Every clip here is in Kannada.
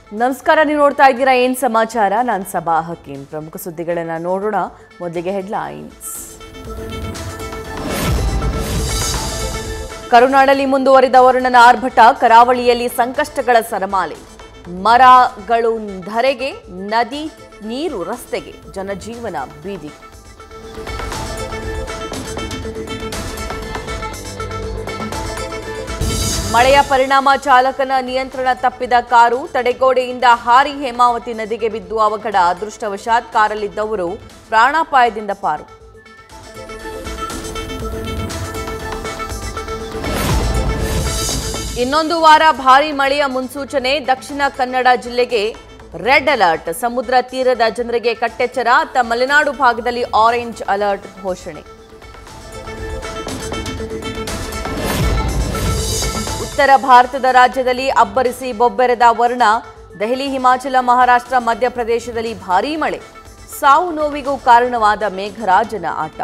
ನಮಸ್ಕಾರ ನೀವು ನೋಡ್ತಾ ಇದ್ದೀರಾ ಏನ್ ಸಮಾಚಾರ ನಾನು ಸಬಾ ಹಕೀಂ ಪ್ರಮುಖ ಸುದ್ದಿಗಳನ್ನ ನೋಡೋಣ ಮೊದಲಿಗೆ ಹೆಡ್ಲೈನ್ಸ್ ಕರುನಾಡಲ್ಲಿ ಮುಂದುವರಿದ ವರುಣನ ಆರ್ಭಟ ಕರಾವಳಿಯಲ್ಲಿ ಸಂಕಷ್ಟಗಳ ಸರಮಾಲೆ ಮರಗಳು ಧರೆಗೆ ನದಿ ನೀರು ರಸ್ತೆಗೆ ಜನಜೀವನ ಬೀದಿ ಮಳೆಯ ಪರಿಣಾಮ ಚಾಲಕನ ನಿಯಂತ್ರಣ ತಪ್ಪಿದ ಕಾರು ತಡೆಗೋಡೆಯಿಂದ ಹಾರಿ ಹೇಮಾವತಿ ನದಿಗೆ ಬಿದ್ದು ಅವಘಡ ಅದೃಷ್ಟವಶಾತ್ ಕಾರಲ್ಲಿದ್ದವರು ಪ್ರಾಣಾಪಾಯದಿಂದ ಪಾರು ಇನ್ನೊಂದು ವಾರ ಭಾರೀ ಮಳೆಯ ಮುನ್ಸೂಚನೆ ದಕ್ಷಿಣ ಕನ್ನಡ ಜಿಲ್ಲೆಗೆ ರೆಡ್ ಅಲರ್ಟ್ ಸಮುದ್ರ ತೀರದ ಜನರಿಗೆ ಕಟ್ಟೆಚ್ಚರ ಅತ್ತ ಮಲೆನಾಡು ಭಾಗದಲ್ಲಿ ಆರೆಂಜ್ ಅಲರ್ಟ್ ಘೋಷಣೆ ಉತ್ತರ ಭಾರತದ ರಾಜ್ಯದಲ್ಲಿ ಅಬ್ಬರಿಸಿ ಬೊಬ್ಬೆರೆದ ವರುಣ ದೆಹಲಿ ಹಿಮಾಚಲ ಮಹಾರಾಷ್ಟ್ರ ಮಧ್ಯಪ್ರದೇಶದಲ್ಲಿ ಭಾರೀ ಮಳೆ ಸಾವು ನೋವಿಗೂ ಕಾರಣವಾದ ಮೇಘರಾಜನ ಆಟ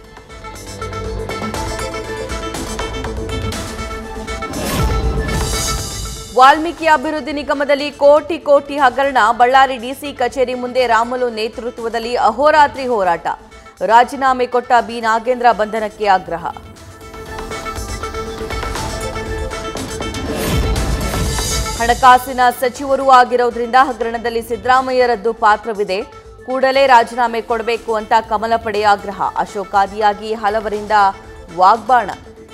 ವಾಲ್ಮೀಕಿ ಅಭಿವೃದ್ಧಿ ನಿಗಮದಲ್ಲಿ ಕೋಟಿ ಕೋಟಿ ಹಗರಣ ಬಳ್ಳಾರಿ ಡಿಸಿ ಕಚೇರಿ ಮುಂದೆ ರಾಮುಲು ನೇತೃತ್ವದಲ್ಲಿ ಅಹೋರಾತ್ರಿ ಹೋರಾಟ ರಾಜೀನಾಮೆ ಕೊಟ್ಟ ಬಿ ನಾಗೇಂದ್ರ ಬಂಧನಕ್ಕೆ ಆಗ್ರಹ ಹಣಕಾಸಿನ ಸಚಿವರೂ ಆಗಿರೋದ್ರಿಂದ ಹಗರಣದಲ್ಲಿ ಸಿದ್ದರಾಮಯ್ಯರದ್ದು ಪಾತ್ರವಿದೆ ಕೂಡಲೇ ರಾಜೀನಾಮೆ ಕೊಡಬೇಕು ಅಂತ ಕಮಲ ಪಡೆ ಆಗ್ರಹ ಅಶೋಕಾದಿಯಾಗಿ ಹಲವರಿಂದ ವಾಗ್ಬಾಣ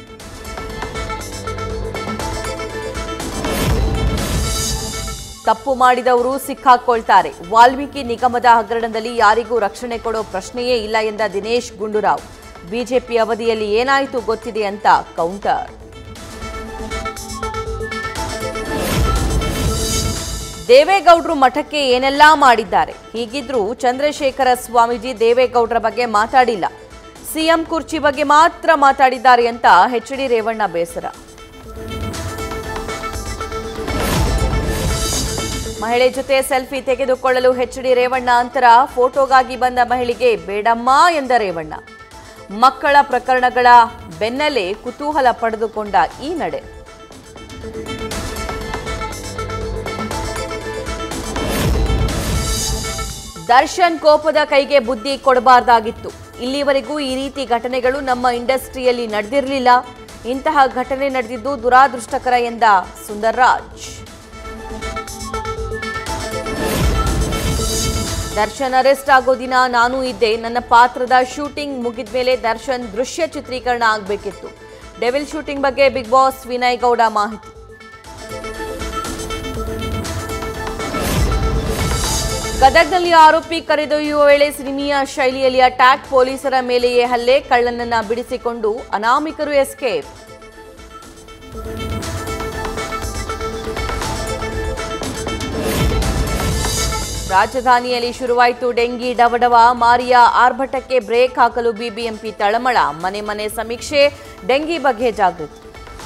ತಪ್ಪು ಮಾಡಿದವರು ಸಿಕ್ಕಾಕೊಳ್ತಾರೆ ವಾಲ್ಮೀಕಿ ನಿಗಮದ ಹಗರಣದಲ್ಲಿ ಯಾರಿಗೂ ರಕ್ಷಣೆ ಕೊಡೋ ಪ್ರಶ್ನೆಯೇ ಇಲ್ಲ ಎಂದ ದಿನೇಶ್ ಗುಂಡೂರಾವ್ ಬಿಜೆಪಿ ಅವಧಿಯಲ್ಲಿ ಏನಾಯಿತು ಗೊತ್ತಿದೆ ಅಂತ ಕೌಂಟರ್ ದೇವೇಗೌಡರು ಮಠಕ್ಕೆ ಏನೆಲ್ಲಾ ಮಾಡಿದ್ದಾರೆ ಹೀಗಿದ್ರೂ ಚಂದ್ರಶೇಖರ ಸ್ವಾಮೀಜಿ ದೇವೇಗೌಡರ ಬಗ್ಗೆ ಮಾತಾಡಿಲ್ಲ ಸಿಎಂ ಕುರ್ಚಿ ಬಗ್ಗೆ ಮಾತ್ರ ಮಾತಾಡಿದ್ದಾರೆ ಅಂತ ಎಚ್ ಡಿ ರೇವಣ್ಣ ಬೇಸರ ಮಹಿಳೆ ಜೊತೆ ಸೆಲ್ಫಿ ತೆಗೆದುಕೊಳ್ಳಲು ಎಚ್ ಡಿ ರೇವಣ್ಣ ಅಂತರ ಫೋಟೋಗಾಗಿ ಬಂದ ಮಹಿಳೆಗೆ ಬೇಡಮ್ಮ ಎಂದ ರೇವಣ್ಣ ಮಕ್ಕಳ ಪ್ರಕರಣಗಳ ಬೆನ್ನಲ್ಲೇ ಕುತೂಹಲ ಪಡೆದುಕೊಂಡ ಈ ನಡೆ ದರ್ಶನ್ ಕೋಪದ ಕೈಗೆ ಬುದ್ಧಿ ಕೊಡಬಾರ್ದಾಗಿತ್ತು ಇಲ್ಲಿವರೆಗೂ ಈ ರೀತಿ ಘಟನೆಗಳು ನಮ್ಮ ಇಂಡಸ್ಟ್ರಿಯಲ್ಲಿ ನಡೆದಿರಲಿಲ್ಲ ಇಂತಹ ಘಟನೆ ನಡೆದಿದ್ದು ದುರಾದೃಷ್ಟಕರ ಎಂದ ಸುಂದರ್ ರಾಜ್ ದರ್ಶನ್ ಅರೆಸ್ಟ್ ಆಗೋ ದಿನ ನಾನು ಇದ್ದೆ ನನ್ನ ಪಾತ್ರದ ಶೂಟಿಂಗ್ ಮುಗಿದ್ಮೇಲೆ ದರ್ಶನ್ ದೃಶ್ಯ ಚಿತ್ರೀಕರಣ ಆಗಬೇಕಿತ್ತು ಡೆವಿಲ್ ಶೂಟಿಂಗ್ ಬಗ್ಗೆ ಬಿಗ್ ಬಾಸ್ ವಿನಯ್ ಗೌಡ ಮಾಹಿತಿ ಗದಗ್ನಲ್ಲಿ ಆರೋಪಿ ಕರೆದೊಯ್ಯುವ ವೇಳೆ ಸಿನಿಮೀಯ ಶೈಲಿಯಲ್ಲಿ ಅಟ್ಯಾಕ್ ಪೊಲೀಸರ ಮೇಲೆಯೇ ಹಲ್ಲೆ ಕಳ್ಳನನ್ನ ಬಿಡಿಸಿಕೊಂಡು ಅನಾಮಿಕರು ಎಸ್ಕೇಪ್ ರಾಜಧಾನಿಯಲ್ಲಿ ಶುರುವಾಯಿತು ಡೆಂಗಿ ಡವಡವ ಮಾರಿಯ ಆರ್ಭಟಕ್ಕೆ ಬ್ರೇಕ್ ಹಾಕಲು ಬಿಬಿಎಂಪಿ ತಳಮಳ ಮನೆ ಮನೆ ಸಮೀಕ್ಷೆ ಡೆಂಗಿ ಬಗ್ಗೆ ಜಾಗೃತಿ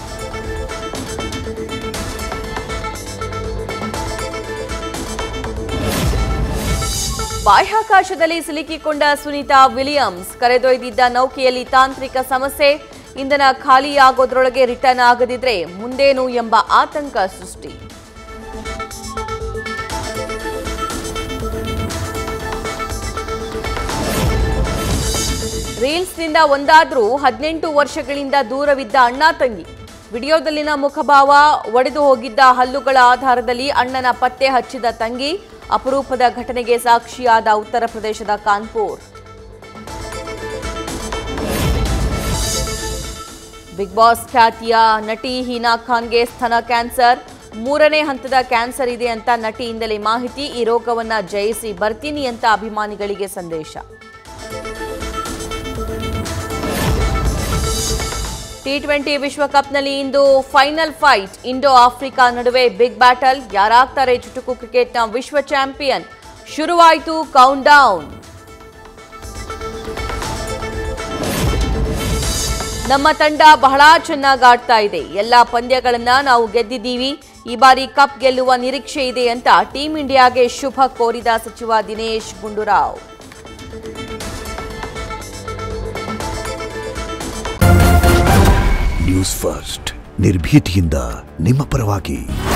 ಬಾಹ್ಯಾಕಾಶದಲ್ಲಿ ಸಿಲುಕಿಕೊಂಡ ಸುನೀತಾ ವಿಲಿಯಮ್ಸ್ ಕರೆದೊಯ್ದಿದ್ದ ನೌಕೆಯಲ್ಲಿ ತಾಂತ್ರಿಕ ಸಮಸ್ಯೆ ಇಂಧನ ಖಾಲಿಯಾಗೋದ್ರೊಳಗೆ ರಿಟರ್ನ್ ಆಗದಿದ್ರೆ ಮುಂದೇನು ಎಂಬ ಆತಂಕ ಸೃಷ್ಟಿ ರೀಲ್ಸ್ನಿಂದ ಒಂದಾದ್ರೂ ಹದಿನೆಂಟು ವರ್ಷಗಳಿಂದ ದೂರವಿದ್ದ ಅಣ್ಣ ತಂಗಿ ವಿಡಿಯೋದಲ್ಲಿನ ಮುಖಭಾವ ಒಡೆದು ಹೋಗಿದ್ದ ಹಲ್ಲುಗಳ ಆಧಾರದಲ್ಲಿ ಅಣ್ಣನ ಪತ್ತೆ ಹಚ್ಚಿದ ತಂಗಿ ಅಪರೂಪದ ಘಟನೆಗೆ ಸಾಕ್ಷಿಯಾದ ಉತ್ತರ ಪ್ರದೇಶದ ಕಾನ್ಪುರ್ ಬಿಗ್ ಬಾಸ್ ಖ್ಯಾತಿಯ ನಟಿ ಹೀನಾ ಖಾನ್ಗೆ ಸ್ತನ ಕ್ಯಾನ್ಸರ್ ಮೂರನೇ ಹಂತದ ಕ್ಯಾನ್ಸರ್ ಇದೆ ಅಂತ ನಟಿಯಿಂದಲೇ ಮಾಹಿತಿ ಈ ರೋಗವನ್ನ ಜಯಿಸಿ ಬರ್ತೀನಿ ಅಂತ ಅಭಿಮಾನಿಗಳಿಗೆ ಸಂದೇಶ ಟಿ ಟ್ವೆಂಟಿ ವಿಶ್ವಕಪ್ನಲ್ಲಿ ಇಂದು ಫೈನಲ್ ಫೈಟ್ ಇಂಡೋ ಆಫ್ರಿಕಾ ನಡುವೆ ಬಿಗ್ ಬ್ಯಾಟಲ್ ಯಾರಾಗ್ತಾರೆ ಚುಟುಕು ಕ್ರಿಕೆಟ್ನ ವಿಶ್ವ ಚಾಂಪಿಯನ್ ಶುರುವಾಯಿತು ಕೌಂಟ್ ಡೌನ್ ನಮ್ಮ ತಂಡ ಬಹಳ ಚೆನ್ನಾಗಿ ಆಡ್ತಾ ಇದೆ ಎಲ್ಲ ಪಂದ್ಯಗಳನ್ನ ನಾವು ಗೆದ್ದಿದ್ದೀವಿ ಈ ಬಾರಿ ಕಪ್ ಗೆಲ್ಲುವ ನಿರೀಕ್ಷೆ ಇದೆ ಅಂತ ಟೀಂ ಇಂಡಿಯಾಗೆ ಶುಭ ಕೋರಿದ ಸಚಿವ ದಿನೇಶ್ ಗುಂಡೂರಾವ್ ನ್ಯೂಸ್ ಫಸ್ಟ್ ನಿರ್ಭೀತಿಯಿಂದ ನಿಮ್ಮ ಪರವಾಗಿ